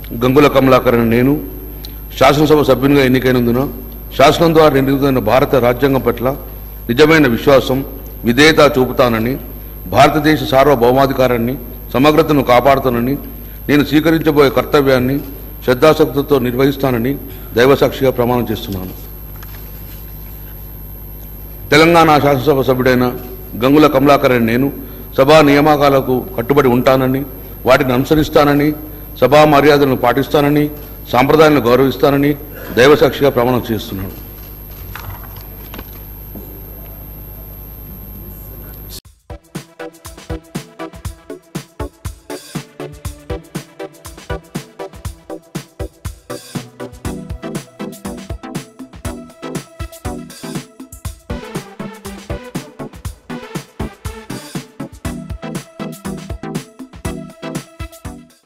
గంగుల కమలాకరణ నేను శాసనసభ సభ్యునిగా ఎన్నికైనందున శాసనం ద్వారా నిర్మితమైన భారత రాజ్యాంగం పట్ల నిజమైన విశ్వాసం విధేయత చూపుతానని భారతదేశ సార్వభౌమాధికారాన్ని సమగ్రతను కాపాడుతానని నేను స్వీకరించబోయే కర్తవ్యాన్ని శ్రద్ధాశక్తితో నిర్వహిస్తానని దైవసాక్షిగా ప్రమాణం చేస్తున్నాను తెలంగాణ శాసనసభ సభ్యుడైన గంగుల కమలాకరణ నేను సభా నియామకాలకు కట్టుబడి ఉంటానని వాటిని అనుసరిస్తానని సభా మర్యాదలను పాటిస్తానని సాంప్రదాయాలను గౌరవిస్తానని దైవసాక్షిగా ప్రమాణం చేస్తున్నాను